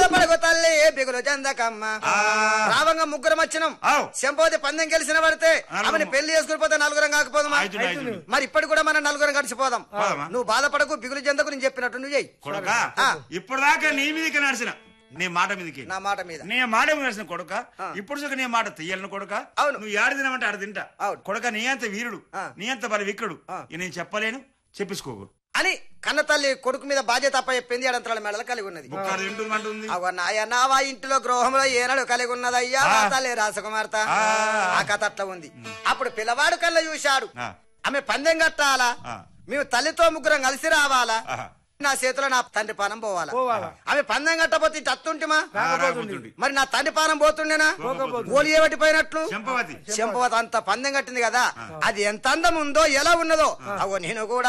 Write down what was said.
బాధపడకు తల్లి బిగులు చందకమ్మ రావంగా ముగ్గురం వచ్చినాం ఆవ్. చెంపోతే పందెం గెలిచిన పడితే నలుగురం. ఆమెను పెళ్లి చేసుకుని పోతే నలుగురం కాకపోదామా అయితుంది, అయితుంది. మరి ఇప్పటి కూడా మనం నలుగురం కలిసిపోదాం పోదామా? నువ్వు బాధపడకు బిగులు చెందకు నేను చెప్పినట్టు నువ్వు చెయ్యి కొడుక ఆ. ఇప్పుడు దాకా నీ మీదకి నడిచిన నీ మాట మీదకి నా మాట మీద నీ మాట మీద నడిచిన కొడుక ఆ. ఇప్పుడు చూక నీ మాట తీయాలను కొడుక అవును. నువ్వు ఏడు తినమంటే ఆడ తింటా అవును. కొడుక నీ అంత వీరుడు ఆ. నీ అంత బలి విక్కడు ఆ. ఇక నేను చెప్పలేను చెప్పించుకోకు అని కన్న తల్లి కొడుకు మీద బాధ్యత అప్ప చెప్పింది ఎడంతరాల మెడలు కలిగి ఉన్నది బుక్కారు తింటుందంటుంది అవ నాయనావా ఇంటిలో గృహంలో ఏనాడు కలిగి ఉన్నదయ్యా ఆ. నా తల్లి రాసకుమార్తె ఆ. ఆ కథ అట్లా ఉంది అప్పుడు పిల్లవాడు కళ్ళ చూశాడు ఆ. ఆమె పందెం కట్టాలా ఆ. మేము తల్లితో ముగ్గురం కలిసి రావాలా ఆహా. నా చేతిలో నా తండ్రి పానం పోవాలా పోవాలా. ఆమె పందెం కట్టపోతే ఇటు అత్తుంటిమా ఆ, రాకపోతుండు. మరి నా తండ్రి పానం పోతుండేనా పోకపోతుండు. గోలి ఏవటిపోయినట్లు చెంపవతి చెంపవత అంత పందెం కట్టింది కదా అది ఎంత అందం ఉందో ఎలా ఉన్నదో అవో నేను కూడా